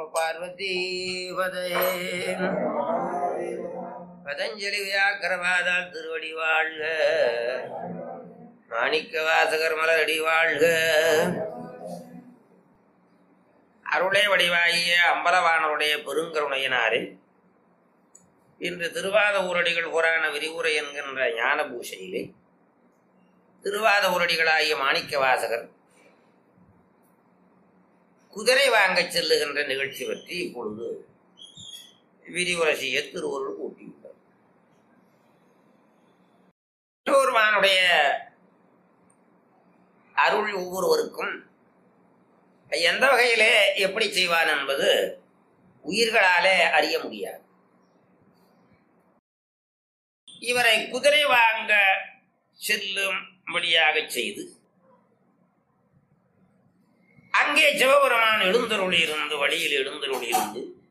பார்வதி பதஞ்சலி வியாக்கரவாதால் திருவடி வாழ்க மாணிக்க வாசகர் மலரடி வாழ்க அருளை வடிவாகிய அம்பலவானருடைய பெருங்கருணையினாரே இன்று திருவாத ஊரடிகள் புராண விரிவுரை என்கின்ற ஞான பூஷையிலே திருவாத ஊரடிகளாகிய மாணிக்க வாசகர் குதிரை வாங்கச் செல்லுகின்ற நிகழ்ச்சி பற்றி இப்பொழுது விரிவுரை செய்ய திருவருள் கூட்டியுள்ளார் ஒருவனுடைய அருள் ஒவ்வொருவருக்கும் எந்த வகையிலே எப்படி செய்வான் என்பது உயிர்களாலே அறிய முடியாது இவரை குதிரை வாங்க செல்லும்படியாக செய்து அங்கே சிவபெருமான் எழுந்தருளி இருந்து வழியில் எழுந்தருளி இருந்து